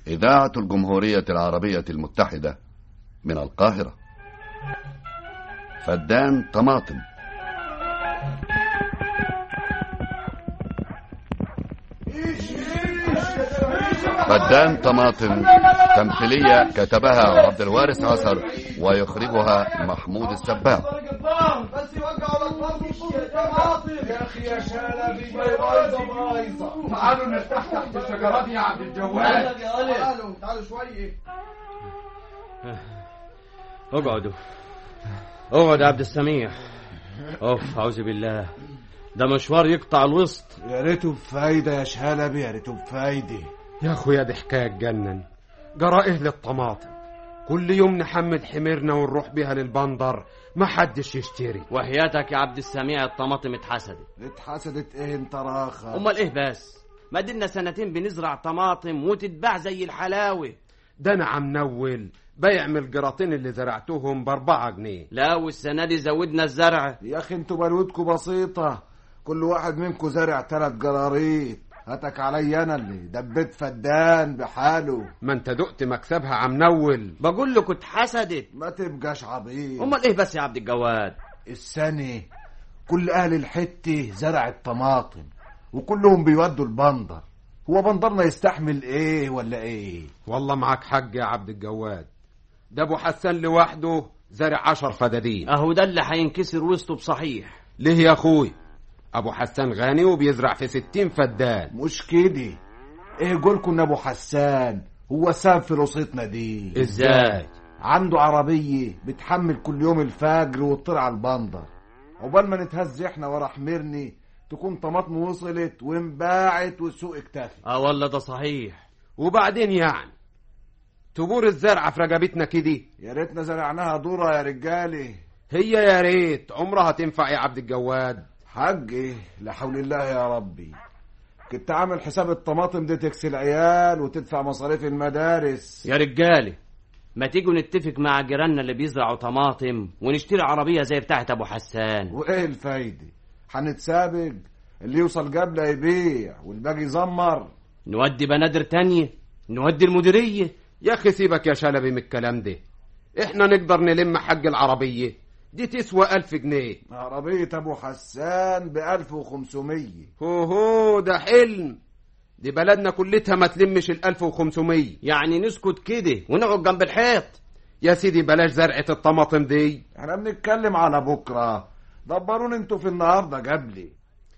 إذاعة الجمهورية العربية المتحدة من القاهرة فدان طماطم فدان طماطم تمثيلية كتبها عبد الوارث عصر ويخرجها محمود السباع بس يوقعوا الاطفال في سوق الطماطم يا اخي يا شلبي بايظه بايظه تعالوا نرتاح تحت الشجرات يا عبد الجواد تعالوا تعالوا شويه اقعدوا اقعد يا عبد السميع اوف اعوذ بالله ده مشوار يقطع الوسط يا ريته بفايده يا شلبي يا ريته بفايده يا اخويا دي حكايه تجنن جرى ايه للطماطم كل يوم نحمل حميرنا ونروح بيها للبندر ما حدش يشتري وحياتك يا عبد السميع الطماطم اتحسدت اتحسدت ايه انت راخه امال ايه بس ما دينا سنتين بنزرع طماطم وتتباع زي الحلاوه ده انا عم نول بيع من الجراطين اللي زرعتهم باربعة جنيه لا والسنه دي زودنا الزرع يا اخي انتوا بلوتكم بسيطه كل واحد منكم زارع ثلاث جراريط هاتك علي انا اللي دبيت فدان بحاله ما انت دقت مكسبها عم نول بقول لكم اتحسدت ما تبقاش عبيط امال ايه بس يا عبد الجواد السنة كل أهل الحتة زرعت طماطم وكلهم بيودوا البندر هو بندرنا يستحمل إيه ولا إيه والله معاك حق يا عبد الجواد ده ابو حسان لوحده زرع عشر فدادين اهو ده اللي هينكسر وسطه بصحيح ليه يا اخوي ابو حسان غني وبيزرع في ستين فدان مش كده إيه قولكم إن أبو حسان هو ساب في رصيتنا دي ازاي عنده عربية بتحمل كل يوم الفجر وتطير على البندر عقبال ما نتهز احنا ورا حميرني تكون طماطم وصلت وانباعت والسوق اكتفى اه والله ده صحيح وبعدين يعني تبور الزرعة في رقبتنا كده يا ريتنا زرعناها ذرة يا رجالي هي يا ريت عمرها تنفع يا عبد الجواد حقي لا حول الله يا ربي كنت عامل حساب الطماطم دي تكسي العيال وتدفع مصاريف المدارس يا رجاله ما تيجوا نتفق مع جيراننا اللي بيزرعوا طماطم ونشتري عربيه زي بتاعه ابو حسان وايه الفايدة هنتسابق اللي يوصل قبله يبيع والباقي يزمر نودي بنادر تانية نودي المديريه يا اخي سيبك يا شلبي من الكلام ده احنا نقدر نلم حق العربية دي تسوى ألف جنيه عربية ابو حسان بألف وخمسمية هو هو ده حلم دي بلدنا كلتها ما تلمش الألف وخمسمية يعني نسكت كده ونقعد جنب الحيط يا سيدي بلاش زرعة الطماطم دي احنا بنتكلم على بكرة دبرون انتوا في النهاردة قبلي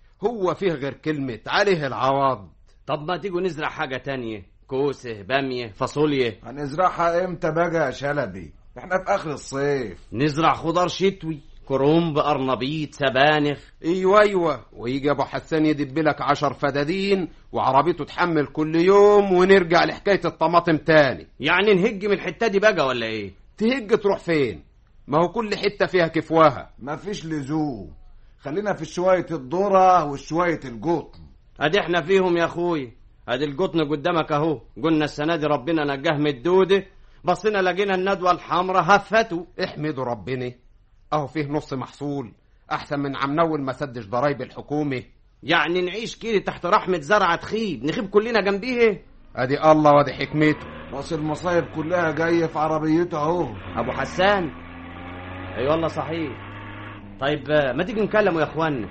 هو فيه غير كلمة عليه العوض طب ما تيجوا نزرع حاجه تانية كوسه باميه فاصوليا هنزرعها امتى بقى يا شلبي احنا في اخر الصيف نزرع خضار شتوي كرنب قرنبيط سبانخ ايوه ايوه ويجي ابو حسان يدب لك عشر فدادين وعربيته تحمل كل يوم ونرجع لحكاية الطماطم تاني يعني نهج من الحته دي بقى ولا ايه تهج تروح فين ما هو كل حتة فيها كفواها مفيش لزوم خلينا في شوية الذرة وشوية القطن ادي احنا فيهم يا اخوي ادي القطن قدامك اهو قلنا السنه دي ربنا نجاه من الدوده بصينا لقينا الندوه الحمراء هفته احمدوا ربنا اهو فيه نص محصول احسن من عم نول ما سدش ضرايب الحكومة يعني نعيش كده تحت رحمه زرعه تخيب نخيب كلنا جنبيه ادي الله وادي حكمته راس المصايب كلها جاية في عربيته اهو ابو حسان اي والله صحيح طيب آه، ما تيجي نكلمه يا اخوانا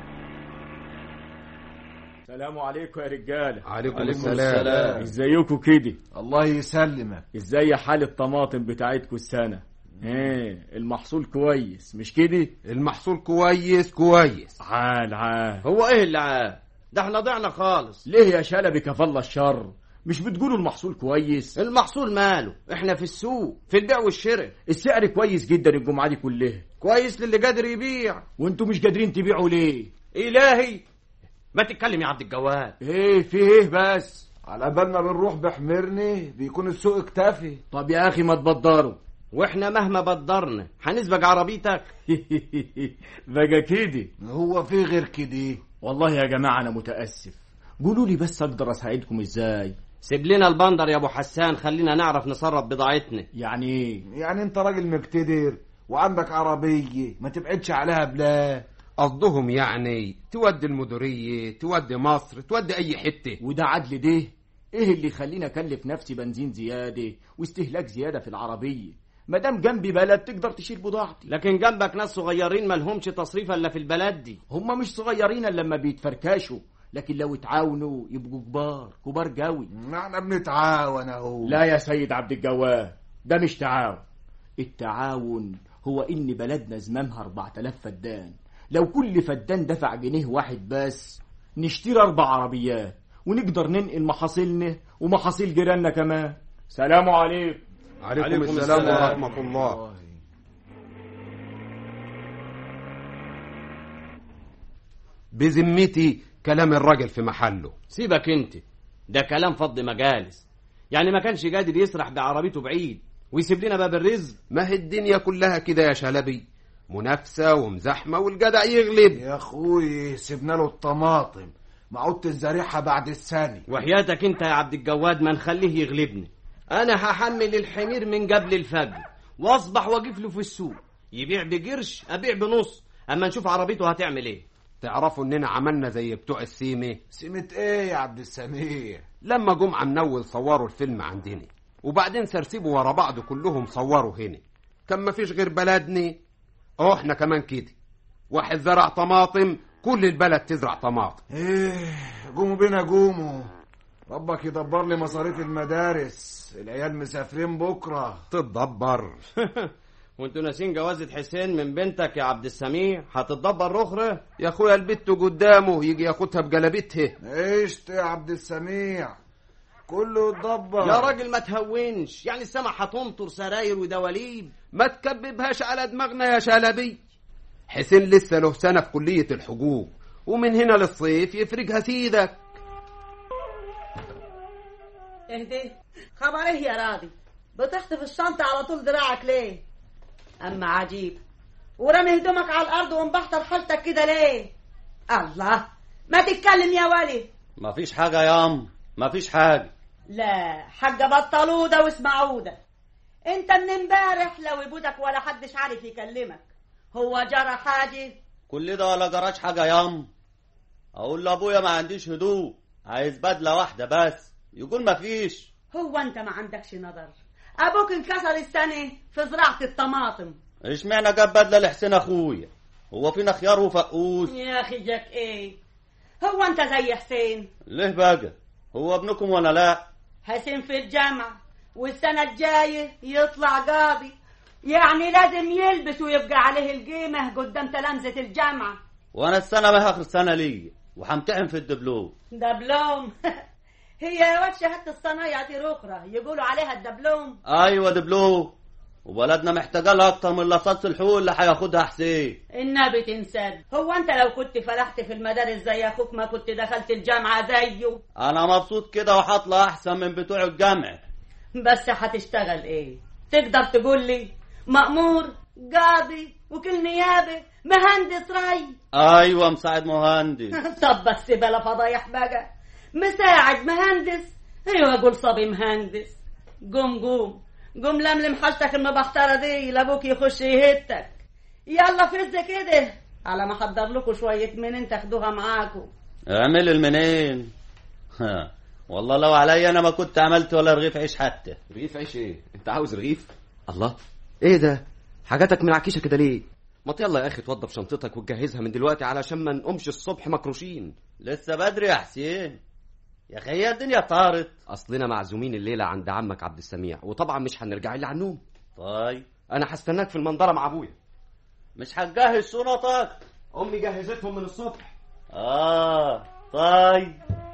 السلام عليكم يا رجاله عليكم السلام ازيكم كده الله يسلمك ازاي حال الطماطم بتاعتكم السنه ايه المحصول كويس مش كده المحصول كويس كويس عال عال هو ايه اللي عاد ده احنا ضعنا خالص ليه يا شلبي كفالة الشر مش بتقولوا المحصول كويس المحصول ماله احنا في السوق في البيع والشراء السعر كويس جدا الجمعه دي كلها كويس للي قادر يبيع وانتوا مش قادرين تبيعوا ليه الهي ما تتكلم يا عبد الجواد ايه في ايه بس على بال ما بنروح بحمرني بيكون السوق اكتفي طب يا اخي ما تبدروا واحنا مهما بدرنا هنسبق عربيتك بقى كده هو في غير كده والله يا جماعه انا متاسف قولوا لي بس اقدر اساعدكم ازاي سيب لنا البندر يا ابو حسان خلينا نعرف نصرف بضاعتنا يعني ايه يعني انت راجل مقتدر وعندك عربية ما تبعدش عليها بلا قصدهم يعني تودي المديرية تودي مصر تودي أي حتة وده عدل ده ايه اللي يخليني اكلف نفسي بنزين زياده واستهلاك زياده في العربيه ما دام جنبي بلد تقدر تشيل بضاعتي لكن جنبك ناس صغيرين مالهمش تصريف الا في البلد دي هم مش صغيرين الا لما بيتفركشوا لكن لو اتعاونوا يبقوا كبار كبار قوي احنا بنتعاون اهو لا يا سيد عبد الجواد ده مش تعاون التعاون هو ان بلدنا زمامها 4000 فدان لو كل فدان دفع جنيه واحد بس نشتري اربع عربيات ونقدر ننقل محاصيلنا ومحاصيل جيراننا كمان سلام عليكم عليكم, عليكم السلام, السلام. ورحمة الله بذمتي كلام الراجل في محله سيبك انت ده كلام فض مجالس يعني ما كانش قادر يسرح بعربيته بعيد ويسيب لنا باب الرزق ما هي الدنيا كلها كده يا شلبي منافسة ومزاحمة والجدع يغلب يا اخوي سيبنا له الطماطم معودة الزريحة بعد الثاني وحياتك انت يا عبد الجواد ما نخليه يغلبني انا هحمل الحمير من قبل الفجر واصبح واقف له في السوق يبيع بقرش ابيع بنص اما نشوف عربيته هتعمل ايه تعرفوا اننا عملنا زي بتوع السيمة سمة ايه يا عبد السميع لما جم عم نول صوروا الفيلم عندنا وبعدين سرسبوا ورا بعض كلهم صوروا هنا كان مفيش غير بلدني اهو احنا كمان كده واحد زرع طماطم كل البلد تزرع طماطم ايه قوموا بينا قوموا ربك يدبر لي مصاريف المدارس العيال مسافرين بكره تتدبر وانتوا ناسين جوازة حسين من بنتك يا عبد السميع هتتدبر رخرة يا اخويا البت قدامه يجي ياخدها بجلبتها ايش يا عبد السميع كله يتدبر يا راجل ما تهونش يعني السما هتمطر سراير ودواليب ما تكببهاش على دماغنا يا شلبي حسين لسه له سنة في كلية الحقوق ومن هنا للصيف يفرجها سيدك اهدي خبر ايه يا راضي بتخطف الشنطة على طول دراعك ليه اما عجيب ورمي هدومك على الارض ومبحتر حالتك كده ليه الله ما تتكلم يا ولي مفيش حاجة يا ام مفيش حاجة لا حاجة بطلودة واسمعودة انت من امبارح لو يبودك ولا حدش عارف يكلمك هو جرى حاجة كل ده ولا جراش حاجة يا ام اقول لابويا ما عنديش هدوء عايز بدلة واحدة بس يقول ما فيش هو انت ما عندكش نظر ابوك انكسر السنة في زراعة الطماطم اشمعنى جاب بدلة لحسين اخويا هو فينا خيار وفقوس يا اخي جاك ايه هو انت زي حسين ليه بقى هو ابنكم ولا لا حسين في الجامعة والسنة الجاية يطلع قاضي يعني لازم يلبس ويبقى عليه القيمة قدام تلامذة الجامعة وانا السنة ما اخر سنة ليا وهمتحن في الدبلوم دبلوم هي يا واد شهادة الصنايع دي ركرة يقولوا عليها الدبلوم ايوه دبلوم وبلدنا محتاجة لها اكتر من لصاص الحقوق اللي هياخدها حسين النبي تنسد هو انت لو كنت فلحت في المدارس زي اخوك ما كنت دخلت الجامعة زيه انا مبسوط كده وهطلع احسن من بتوع الجامعة بس هتشتغل ايه تقدر تقول لي مأمور قاضي وكل نيابة مهندس ري ايوه مساعد مهندس طب بس بلا فضايح بقى مساعد مهندس ايوه قول صبي مهندس قوم قوم قوم لملم حاجتك المبخترة دي لابوك يخش يهتك يلا فز كده على ما احضر لكم شوية منين تاخدوها معاكم اعمل المنين ها والله لو عليا انا ما كنت عملت ولا رغيف عيش حتى رغيف عيش ايه انت عاوز رغيف الله ايه ده حاجاتك منعكشه كده ليه ما يلا يا اخي توضب شنطتك وتجهزها من دلوقتي علشان ما نقومش الصبح مكروشين لسه بدري يا حسين يا اخي هي الدنيا طارت اصلنا معزومين الليله عند عمك عبد السميع وطبعا مش هنرجع الا على النوم طيب انا هستناك في المنظره مع ابويا مش هتجهز شنطك امي جهزتهم من الصبح اه طيب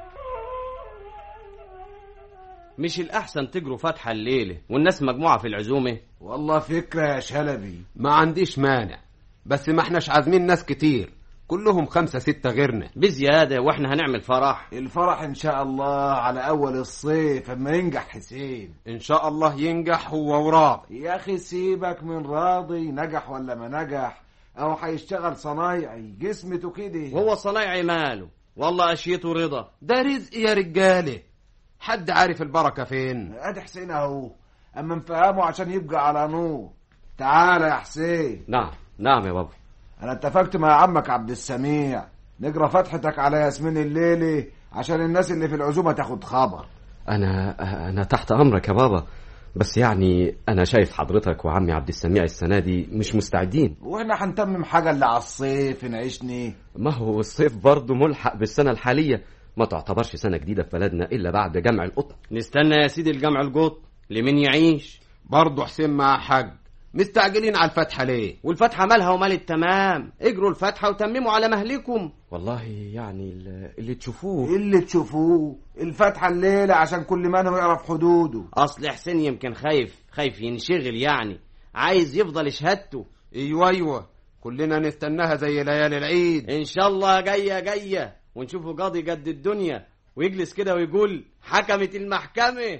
مش الأحسن تجروا فاتحة الليلة والناس مجموعة في العزومة والله فكرة يا شلبي ما عنديش مانع بس ما احناش عازمين ناس كتير كلهم خمسة ستة غيرنا بزيادة واحنا هنعمل فرح الفرح ان شاء الله على اول الصيف اما ينجح حسين ان شاء الله ينجح هو وراضي يا اخي سيبك من راضي نجح ولا ما نجح او هيشتغل صنايعي جسمته كده وهو صنايعي ماله والله أشيته رضا ده رزق يا رجالة حد عارف البركة فين ادي حسين اهو اما نفهمه عشان يبقى على نور تعال يا حسين نعم نعم يا بابا انا اتفقت مع عمك عبد السميع نقرا فتحتك على ياسمين الليلي عشان الناس اللي في العزومه تاخد خبر انا انا تحت امرك يا بابا بس يعني انا شايف حضرتك وعمي عبد السميع السنه دي مش مستعدين واحنا هنتمم حاجه اللي على الصيف نعيشني ما هو الصيف برضه ملحق بالسنه الحاليه ما تعتبرش سنه جديده في بلدنا الا بعد جمع القطن نستنى يا سيدي الجمع الجوط لمن يعيش برضه حسين مع حاج مستعجلين على الفتحة ليه والفتحة مالها ومال التمام اجروا الفتحة وتمموا على مهلكم والله يعني ال- اللي تشوفوه ايه اللي تشوفوه الفاتحه الليله عشان كل منهم يعرف حدوده اصل حسين يمكن خايف خايف ينشغل يعني عايز يفضل شهادته ايوه ايوه كلنا نستناها زي ليالي العيد ان شاء الله جايه جايه ونشوفه قاضي قد الدنيا ويجلس كده ويقول حكمت المحكمه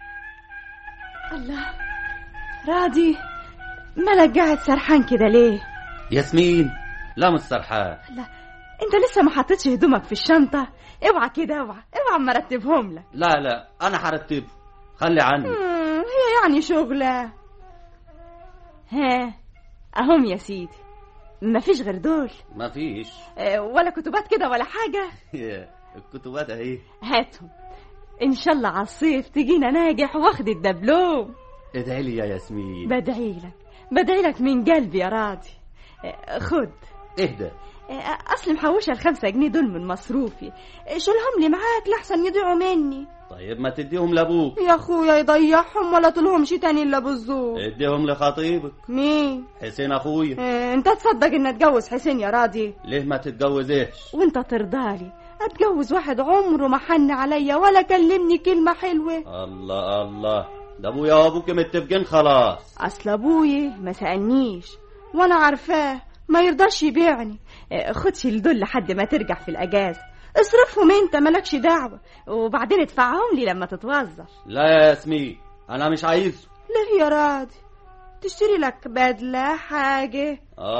الله راضي مالك قاعد سرحان كده ليه ياسمين لا مش سرحان لا انت لسه ما حطيتش هدومك في الشنطة اوعى كده اوعى اوعى ما رتبهم لك لا لا انا هرتبه خلي عني مم، هي يعني شغلة ها اهم يا سيدي ما فيش غير دول مفيش اه، ولا كتبات كده ولا حاجة الكتبات اهي هاتهم ان شاء الله على الصيف تجينا ناجح واخد الدبلوم ادعي لي يا ياسمين بدعي لك بدعي لك من قلبي يا راضي اه، خد اهدى اه، اصل محوشه الخمسة جنيه دول من مصروفي اه، شيلهم لي معاك لحسن يضيعوا مني طيب ما تديهم لابوك يا اخويا يضيعهم ولا طولهمش تاني الا بالزور اديهم لخطيبك مين حسين اخويا اه، انت تصدق ان اتجوز حسين يا راضي ليه ما تتجوزيش وانت ترضالي اتجوز واحد عمره ما حن عليا ولا كلمني كلمة حلوة الله الله ده ابويا وابوك متفقين خلاص اصل ابوي ما سألنيش وانا عارفاه ما يرضاش يبيعني اه، خد شيل دول لحد ما ترجع في الاجازة اصرفهم انت مالكش دعوة وبعدين ادفعهم لي لما تتوظف لا يا ياسمين انا مش عايزه ليه يا راضي تشتري لك بدلة حاجة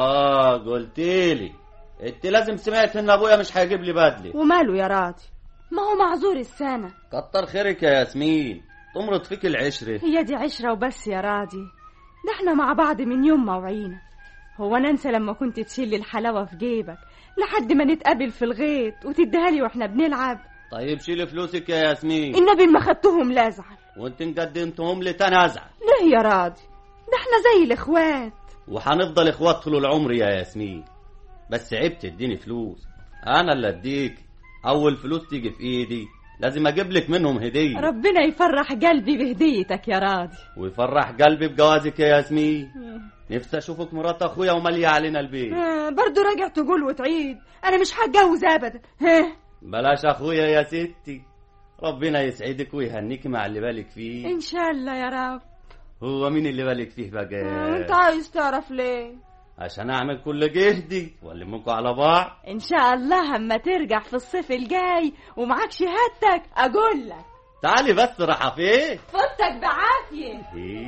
اه قلتيلي انت لازم سمعت ان ابويا مش هيجيب لي بدله وماله يا راضي ما هو معذور السنة كتر خيرك يا ياسمين تمرض فيك العشره هي دي عشرة وبس يا راضي ده احنا مع بعض من يوم ما وعينا هو انا انسى لما كنت تشيل الحلاوة في جيبك لحد ما نتقابل في الغيط وتديها لي واحنا بنلعب طيب شيلي فلوسك يا ياسمين النبي ما خدتهم لا ازعل وانت قدمتهم لي تاني ازعل ليه يا راضي ده احنا زي الاخوات وهنفضل اخوات طول العمر يا ياسمين بس عيب تديني فلوس انا اللي اديك اول فلوس تيجي في ايدي لازم اجيب لك منهم هديه ربنا يفرح قلبي بهديتك يا راضي ويفرح قلبي بجوازك يا ياسمين نفسي اشوفك مرات اخويا وماليه علينا البيت آه، برضو راجع تقول وتعيد انا مش هتجوز ابدا ها بلاش اخويا يا ستي ربنا يسعدك ويهنيك مع اللي بالك فيه ان شاء الله يا رب هو مين اللي بالك فيه بقى آه، انت عايز تعرف ليه عشان اعمل كل جهدي والمكم على بعض ان شاء الله اما ترجع في الصيف الجاي ومعاك شهادتك اقول لك تعالي بس راح فين فوتك بعافيه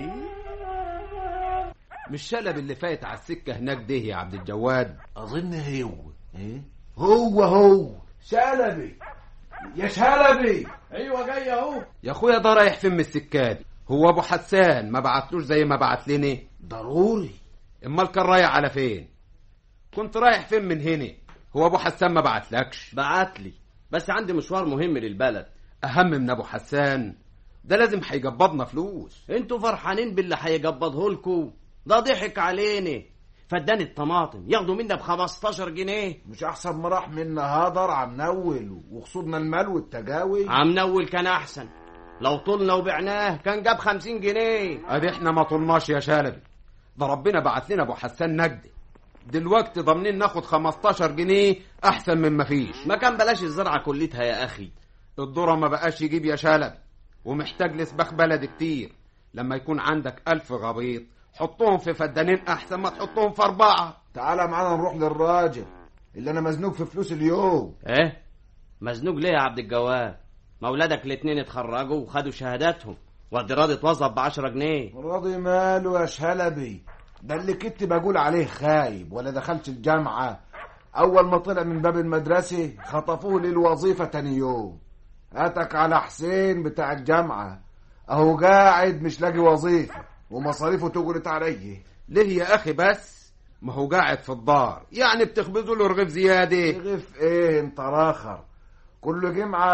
مش شلب اللي فايت على السكة هناك ده يا عبد الجواد اظن هو ايه هو هو شلبي يا شلبي ايوه جاي اهو يا اخويا ده رايح فين من السكة دي هو ابو حسان ما بعتلوش زي ما بعت لني ضروري امال كان رايح على فين كنت رايح فين من هنا هو ابو حسان ما بعتلكش بعت لي بس عندي مشوار مهم للبلد اهم من ابو حسان ده لازم هيجبضنا فلوس انتوا فرحانين باللي هيجبضه لكم ده ضحك علينا فدان الطماطم ياخدوا منا ب 15 جنيه مش احسن ما راح منا هدر عم نول وخصوصنا المال والتجاوي عم نول كان احسن لو طولنا وبعناه كان جاب 50 جنيه ادي احنا ما طلناش يا شلبي ده ربنا بعت لنا ابو حسان نجدي دلوقتي ضامنين ناخد 15 جنيه احسن من ما فيش ما كان بلاش الزرعه كلتها يا اخي الذره ما بقاش يجيب يا شلبي ومحتاج لسباخ بلد كتير لما يكون عندك ألف غبيط حطهم في فدانين احسن ما تحطهم في اربعه تعالى معانا نروح للراجل اللي انا مزنوق في فلوس اليوم ايه مزنوق ليه يا عبد الجواد ما اولادك الاتنين اتخرجوا وخدوا شهاداتهم وادي راضي اتوظف ب 10 جنيه راضي ماله يا شلبي ده اللي كنت بقول عليه خايب ولا دخلش الجامعة أول ما طلع من باب المدرسة خطفوه للوظيفة تاني يوم هاتك على حسين بتاع الجامعة أهو قاعد مش لاقي وظيفة ومصاريفه تقلت عليه ليه يا اخي بس ما هو قاعد في الدار يعني بتخبزوا له رغيف زياده رغيف ايه انت راخر كل جمعة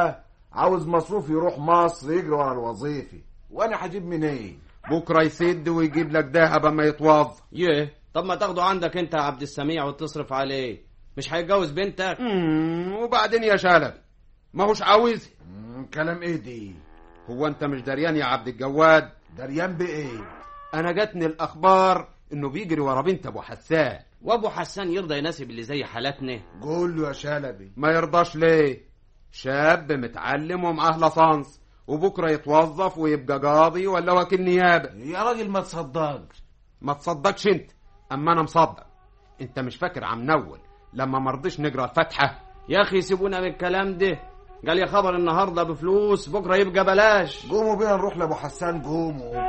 عاوز مصروف يروح مصر يجري ورا الوظيفة وانا هجيب منين بكره يسد ويجيب لك دهب اما يتوظف يه طب ما تاخده عندك انت يا عبد السميع وتصرف عليه مش هيتجوز بنتك مم، وبعدين يا شلب ما هوش عاوز مم، كلام ايه دي هو انت مش دريان يا عبد الجواد دريان بايه انا جاتني الاخبار انه بيجري ورا بنت ابو حسان وابو حسان يرضى يناسب اللي زي حالاتنا قول له يا شلبي ما يرضاش ليه شاب متعلم ومعاه لصانس وبكره يتوظف ويبقى قاضي ولا وكيل نيابه يا راجل ما تصدقش ما تصدقش انت اما انا مصدق انت مش فاكر عم نول لما مرضيش نقرا الفاتحه يا اخي سيبونا من الكلام ده قال يا خبر النهارده بفلوس بكره يبقى بلاش قوموا بينا نروح لابو حسان قوموا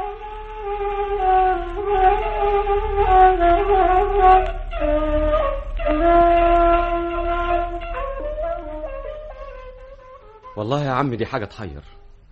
والله يا عم دي حاجة تحير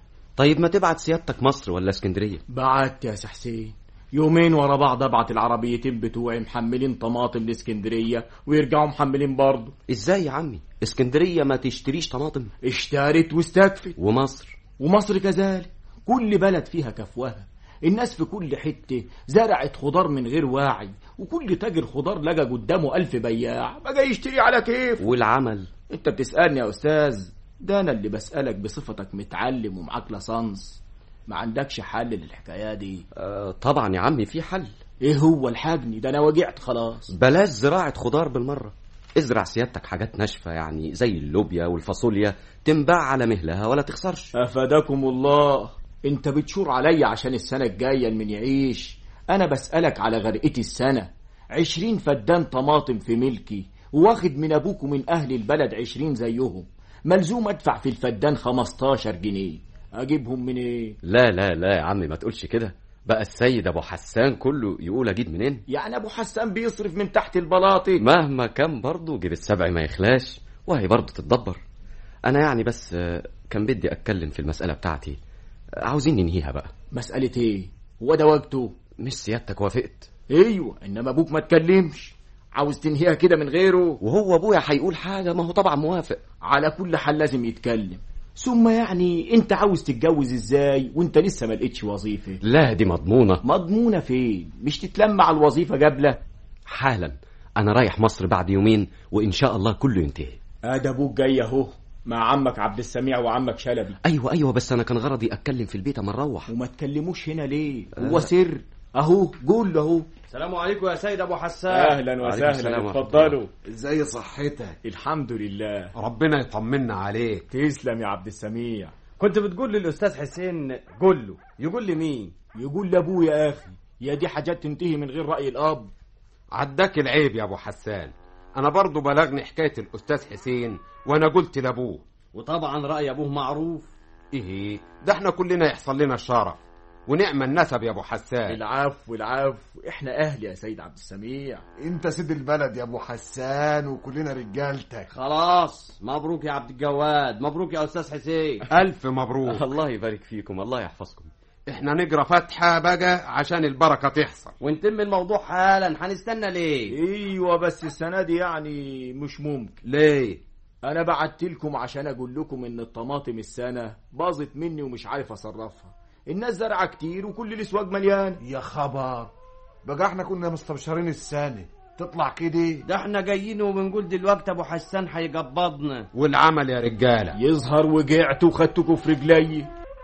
طيب ما تبعت سيادتك مصر ولا اسكندرية بعت يا سي حسين يومين ورا بعض ابعت العربيتين بتوعي محملين طماطم لاسكندريه ويرجعوا محملين برضه ازاي يا عمي اسكندرية ما تشتريش طماطم اشترت واستكفت ومصر ومصر كذلك كل بلد فيها كفوها الناس في كل حتة زرعت خضار من غير واعي وكل تاجر خضار لقى قدامه ألف بياع بقى يشتري على كيف والعمل انت بتسألني يا أستاذ ده أنا اللي بسألك بصفتك متعلم ومعاك لصنص ما عندكش حل للحكاية دي آه طبعا يا عمي في حل ايه هو الحجني ده انا وجعت خلاص بلاش زراعة خضار بالمرة ازرع سيادتك حاجات ناشفة يعني زي اللوبيا والفاصوليا تنباع على مهلها ولا تخسرش افادكم الله انت بتشور عليا عشان السنة الجاية من يعيش انا بسألك على غرقتي السنة عشرين فدان طماطم في ملكي واخد من ابوك ومن اهل البلد عشرين زيهم ملزوم ادفع في الفدان خمستاشر جنيه اجيبهم منين إيه؟ لا لا لا يا عمي ما تقولش كده بقى السيد ابو حسان كله يقول اجيب منين يعني ابو حسان بيصرف من تحت البلاطي مهما كان برضه جيب السبع ما يخلاش وهي برضه تتدبر انا يعني بس آه، كان بدي اتكلم في المسألة بتاعتي آه، عاوزين ننهيها بقى مسألة ايه هو ده وقته مش سيادتك وافقت ايوه انما ابوك ما تكلمش عاوز تنهيها كده من غيره وهو ابويا هيقول حاجة ما هو طبعا موافق على كل حال لازم يتكلم ثم يعني انت عاوز تتجوز ازاي وانت لسه ما لقيتش وظيفه لا دي مضمونة مضمونه فين مش تتلم على الوظيفه قبله حالا انا رايح مصر بعد يومين وان شاء الله كله ينتهي ادي ابوك جاي اهو مع عمك عبد السميع وعمك شلبي ايوه ايوه بس انا كان غرضي اتكلم في البيت اما نروح وما تكلموش هنا ليه هو سر اهو قول له اهو السلام عليكم يا سيد ابو حسان اهلا وعليكم وسهلا السلام ورحمة اتفضلوا ازاي صحتك الحمد لله ربنا يطمنا عليك تسلم يا عبد السميع كنت بتقول للاستاذ حسين قول له يقول لي مين يقول لابويا يا اخي يا دي حاجات تنتهي من غير راي الاب عداك العيب يا ابو حسان انا برضو بلغني حكايه الاستاذ حسين وانا قلت لابوه وطبعا راي ابوه معروف ايه ده احنا كلنا يحصل لنا الشرف ونعم النسب يا ابو حسان العفو العفو احنا اهل يا سيد عبد السميع انت سيد البلد يا ابو حسان وكلنا رجالتك خلاص مبروك يا عبد الجواد مبروك يا استاذ حسين الف مبروك الله يبارك فيكم الله يحفظكم احنا نقرا فاتحه بقى عشان البركه تحصل ونتم الموضوع حالا هنستنى ليه ايوه بس السنه دي يعني مش ممكن ليه انا بعت لكم عشان اقول لكم ان الطماطم السنه باظت مني ومش عارف اصرفها الناس زرعه كتير وكل الاسواق مليان يا خبر بقى احنا كنا مستبشرين السنة تطلع كده ده احنا جايين وبنقول دلوقتي ابو حسان هيقبضنا والعمل يا رجاله يظهر وقعت وخدتكم في رجلي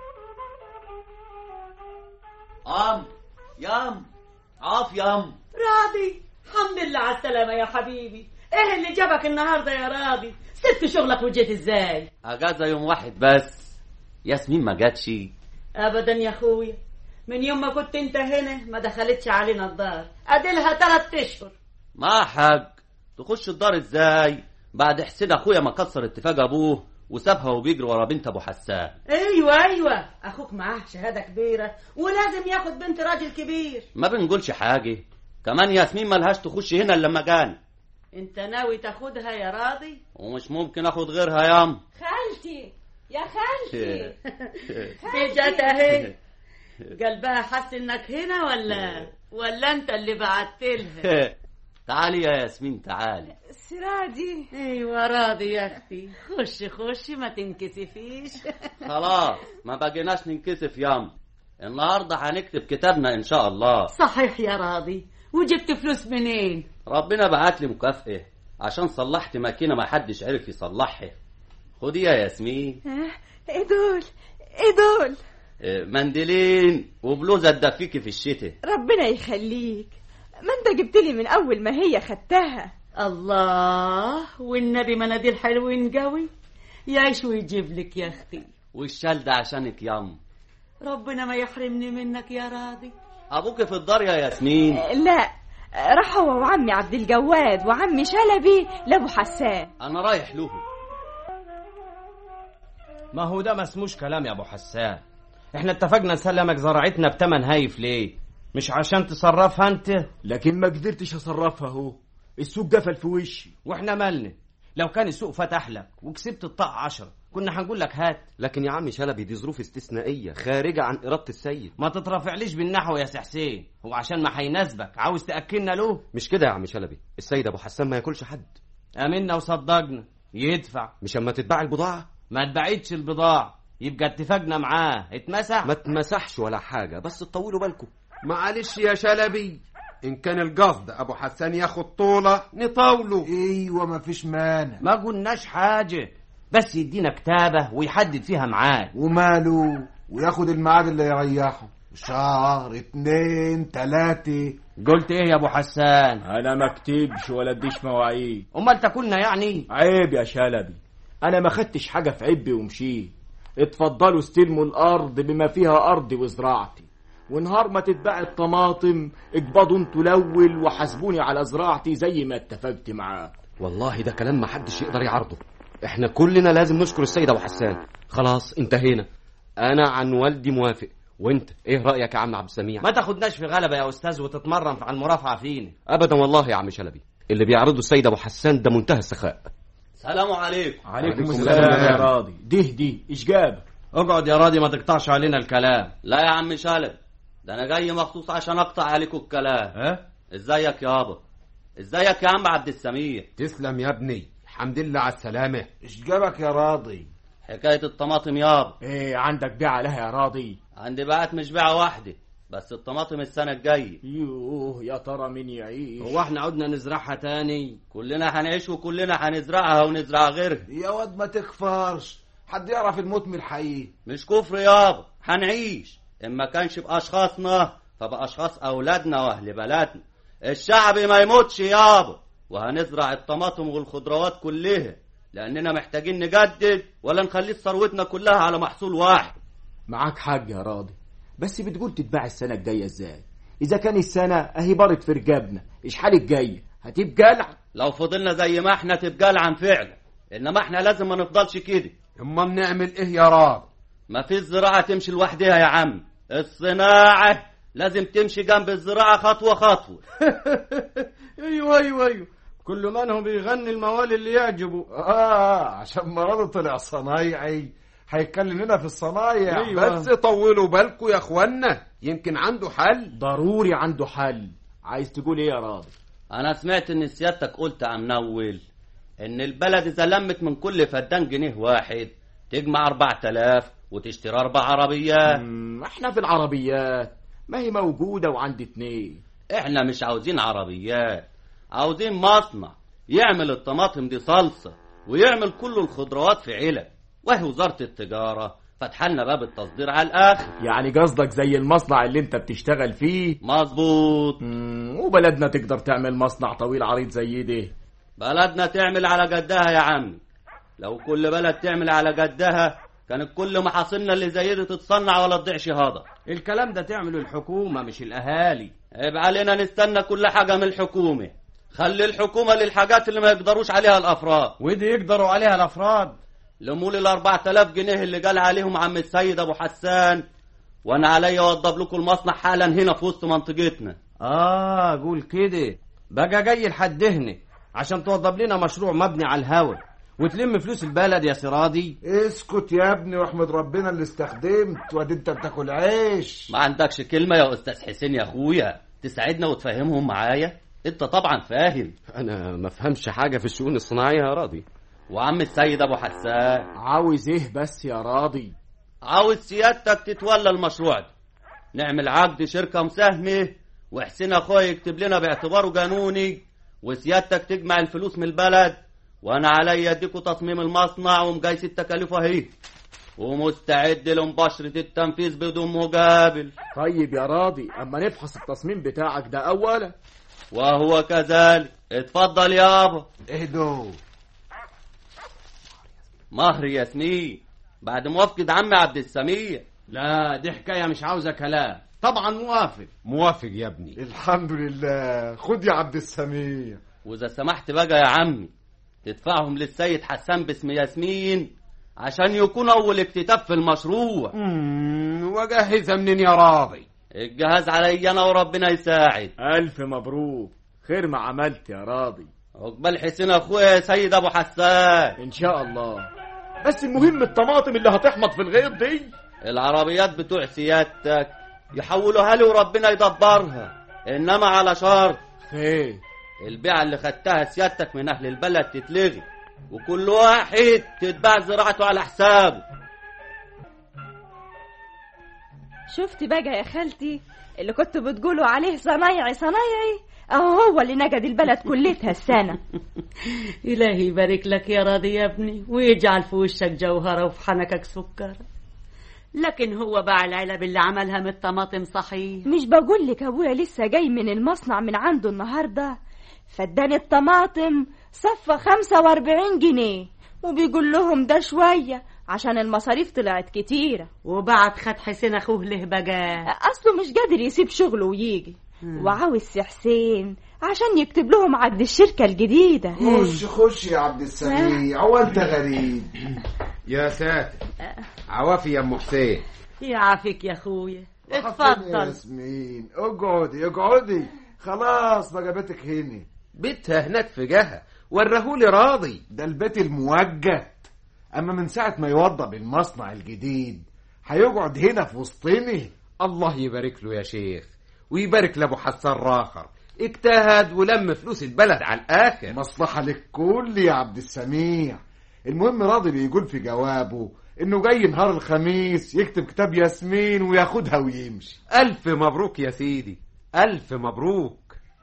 ام يام عاف يام راضي الحمد لله على السلامة يا حبيبي ايه اللي جابك النهاردة يا راضي سبت شغلك وجيت ازاي اجازه يوم واحد بس ياسمين ما جاتش ابدا يا اخويا من يوم ما كنت انت هنا ما دخلتش علينا الدار اديلها ثلاث اشهر ما حاج تخش الدار ازاي بعد حسين اخويا ما كسر اتفاق ابوه وسابها وبيجري ورا بنت ابو حسان ايوه ايوه اخوك معاه شهادة كبيرة ولازم ياخد بنت راجل كبير ما بنقولش حاجه كمان ياسمين ملهاش تخش هنا الا لما جان انت ناوي تاخدها يا راضي ومش ممكن اخد غيرها يام خالتي يا خالتي دي جت اهي قلبها حس انك هنا ولا ولا انت اللي بعت لها تعالي يا ياسمين تعالي سرادي ايوه راضي يا اختي خشي خشي ما تنكسفيش خلاص ما بقيناش ننكسف يام النهارده هنكتب كتابنا ان شاء الله صحيح يا راضي وجبت فلوس منين ربنا بعت لي مكافأة عشان صلحت ماكينة ما حدش عرف يصلحها خدي يا ياسمين آه، ايه دول ايه دول آه، منديلين وبلوزة تدفيكي في الشتاء ربنا يخليك ما انت جبت لي من اول ما هي خدتها الله والنبي مناديل حلوين قوي يعيش ويجيب لك يا اختي والشال ده عشانك يام ربنا ما يحرمني منك يا راضي ابوك في الدار يا ياسمين لا راح هو وعمي عبد الجواد وعمي شلبي لابو حسان انا رايح لهم ما هو ده ما اسموش كلام يا ابو حسان احنا اتفقنا نسلمك زراعتنا بتمن هايف ليه مش عشان تصرفها انت لكن ما قدرتش اصرفها اهو السوق قفل في وشي واحنا مالنا لو كان السوق فتح لك وكسبت الطاقة عشرة كنا هنقول لك هات لكن يا عم شلبي دي ظروف استثنائيه خارجه عن اراده السيد ما تترافعليش بالنحو يا سي حسين هو عشان ما هيناسبك عاوز تاكلنا له مش كده يا عم شلبي السيد ابو حسان ما ياكلش حد امنا وصدقنا يدفع مش اما تتباع البضاعه ما تبعدش البضاعة يبقى اتفقنا معاه اتمسح ما اتمسحش ولا حاجه بس تطولوا بالكم معلش يا شلبي ان كان القصد ابو حسان ياخد طولة نطاوله ايوه مفيش مانع ما قلناش حاجة بس يدينا كتابة ويحدد فيها معاد وماله وياخد الميعاد اللي يريحه شهر اتنين تلاتة قلت ايه يا ابو حسان انا ما اكتبش ولا اديش مواعيد امال تاكلنا يعني عيب يا شلبي انا ما خدتش حاجه في عبي ومشيت اتفضلوا استلموا الارض بما فيها ارضي وزراعتي ونهار ما تتباع الطماطم اقبضوا انتوا الاول وحاسبوني على زراعتي زي ما اتفقت معاه والله ده كلام ما حدش يقدر يعرضه احنا كلنا لازم نشكر السيد ابو حسان خلاص انتهينا انا عن والدي موافق وانت ايه رايك يا عم عبد السميع ما تاخدناش في غلبة يا استاذ وتتمرن على المرافعة فينا ابدا والله يا عم شلبي اللي بيعرضه السيد ابو حسان ده منتهى السخاء سلام عليكم عليكم عليكم السلام السلام. يا راضي ده دي ايش جاب اقعد يا راضي ما تقطعش علينا الكلام لا يا عم شلبي ده انا جاي مخصوص عشان اقطع عليكم الكلام ها ازيك يابا ازيك يا عم عبد السميع تسلم يا ابني الحمد لله على السلامة ايش جابك يا راضي حكاية الطماطم يابا ايه عندك بيعه لها يا راضي عندي بقت مش بيعة واحدة بس الطماطم السنة الجاية يوه يا ترى مين يعيش هو احنا عدنا نزرعها تاني كلنا هنعيش وكلنا هنزرعها ونزرع غيرها يا واد ما تكفرش حد يعرف الموت من الحقيقي مش كفر يابا هنعيش اما كانش باشخاصنا فباشخاص اولادنا واهل بلدنا الشعب ما يموتش يابا وهنزرع الطماطم والخضروات كلها لاننا محتاجين نجدد ولا نخلي ثروتنا كلها على محصول واحد معاك حاج يا راضي بس بتقول تتباع السنه الجايه ازاي اذا كان السنه اهي بارت في رقابنا ايش حال الجايه هتبقى لعب لو فضلنا زي ما احنا تبقى لعن فعلا انما احنا لازم ما نفضلش كده اما نعمل ايه يا راضي ما فيش زراعة تمشي لوحدها يا عم الصناعة لازم تمشي جنب الزراعة خطوة خطوة ايوه ايوه ايوه كل منهم بيغني الموال اللي يعجبه اه عشان مراده طلع صنايعي هيتكلم لنا في الصنايع أيوة. بس طولوا بالكم يا اخوانا يمكن عنده حل ضروري عنده حل عايز تقول ايه يا راضي انا سمعت ان سيادتك قلت عم نول ان البلد اذا لمت من كل فدان جنيه واحد تجمع اربع تلاف وتشتري اربع عربيات مم، احنا في العربيات ما هي موجوده وعندي اتنين احنا مش عاوزين عربيات عاوزين مصنع يعمل الطماطم دي صلصة ويعمل كل الخضروات في علب وهي وزارة التجارة فتحلنا باب التصدير على الاخر يعني قصدك زي المصنع اللي انت بتشتغل فيه مظبوط مم، وبلدنا تقدر تعمل مصنع طويل عريض زي ده بلدنا تعمل على جدها يا عم لو كل بلد تعمل على جدها كانت كل محاصيلنا اللي زي دي تتصنع ولا تضيع شهاده الكلام ده تعمله الحكومة مش الأهالي عيب علينا نستنى كل حاجه من الحكومه خلي الحكومه للحاجات اللي ما يقدروش عليها الافراد ودي يقدروا عليها الأفراد لمول ال 4000 جنيه اللي قال عليهم عم السيد ابو حسان وانا عليا اوضب لكم المصنع حالا هنا في وسط منطقتنا آه قول كده بقى جاي لحد هنا عشان توضب لنا مشروع مبني على الهوا وتلم فلوس البلد يا سرادي اسكت يا ابني واحمد ربنا اللي استخدمت وادي انت بتاكل عيش ما عندكش كلمه يا استاذ حسين يا اخويا تساعدنا وتفهمهم معايا انت طبعا فاهم انا ما فهمش حاجه في الشؤون الصناعيه يا راضي وعم السيد ابو حسان عاوز ايه بس يا راضي عاوز سيادتك تتولى المشروع ده نعمل عقد شركة مساهمة وحسين اخويا يكتب لنا باعتباره قانوني وسيادتك تجمع الفلوس من البلد وانا عليا اديكوا تصميم المصنع ومقايس التكاليف اهي ومستعد لمباشرة التنفيذ بدون مقابل طيب يا راضي اما نفحص التصميم بتاعك ده اولا وهو كذلك اتفضل يابا اهدوا مهر ياسمين بعد موافقة عمي عبد السميع لا دي حكايه مش عاوزه كلام طبعا موافق موافق يا ابني الحمد لله خد يا عبد السميع واذا سمحت بقى يا عمي تدفعهم للسيد حسان باسم ياسمين عشان يكون اول اكتتاب في المشروع مم، واجهزها منين يا راضي الجهاز علي انا وربنا يساعد الف مبروك خير ما عملت يا راضي عقبال حسين اخويا يا سيد ابو حسان ان شاء الله بس المهم الطماطم اللي هتحمض في الغيط دي العربيات بتوع سيادتك يحولوها لي وربنا يدبرها انما على شرط خير البيعة اللي خدتها سيادتك من اهل البلد تتلغي وكل واحد تتباع زراعته على حسابه شفت بقى يا خالتي اللي كنت بتقولوا عليه صنايعي صنايعي اهو هو اللي نجد البلد كلتها السنة إلهي يبارك لك يا راضي يا ابني ويجعل في وشك جوهرة وفي حنكك سكر لكن هو باع العلب اللي عملها من الطماطم صحيح مش بقول لك ابويا لسه جاي من المصنع من عنده النهارده فاداني الطماطم صفى 45 جنيه وبيقول لهم ده شوية عشان المصاريف طلعت كتيرة وبعد خد حسين أخوه له بقى أصله مش قادر يسيب شغله ويجي وعاوز سي حسين عشان يكتب لهم عقد الشركة الجديدة خش خش يا عبد السميع هو انت غريب يا ساتر عوافي يا ام حسين يعافيك يا أخويا يا اتفضل ياسمين اقعدي اقعدي خلاص بقى بيتك هنا بيتها هناك في جهة ورهولي راضي ده البيت الموجد اما من ساعة ما يوضب المصنع الجديد هيقعد هنا في وسطنا الله يبارك له يا شيخ ويبارك لابو حسان راخر اجتهد ولم فلوس البلد على الاخر مصلحة للكل يا عبد السميع المهم راضي بيقول في جوابه انه جاي نهار الخميس يكتب كتاب ياسمين وياخدها ويمشي الف مبروك يا سيدي الف مبروك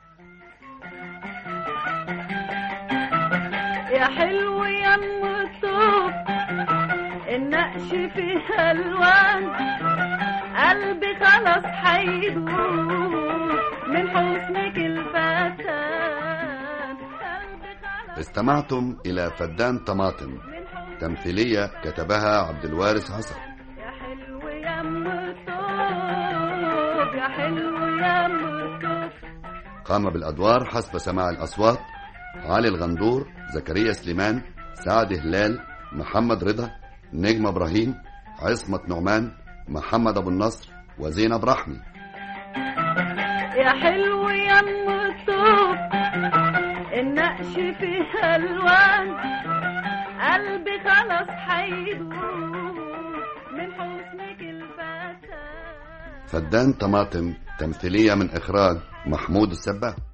يا حلو يا ام الطوب النقش فيها الوان قلبي خلاص حيدوب من حسنك الفتان قلبي خلاص استمعتم إلى فدان طماطم تمثيلية كتبها عبد الوارث حسن يا حلو يا ام الطوب يا حلو يا ام الطوب قام بالأدوار حسب سماع الأصوات علي الغندور زكريا سليمان سعد هلال محمد رضا نجم إبراهيم عصمة نعمان محمد أبو النصر وزينب رحمي يا حلو يا ام الطوب النقش فيها الوان قلبي خلاص حيدوب من حسنك الفتان فدان طماطم تمثيلية من إخراج محمود السباه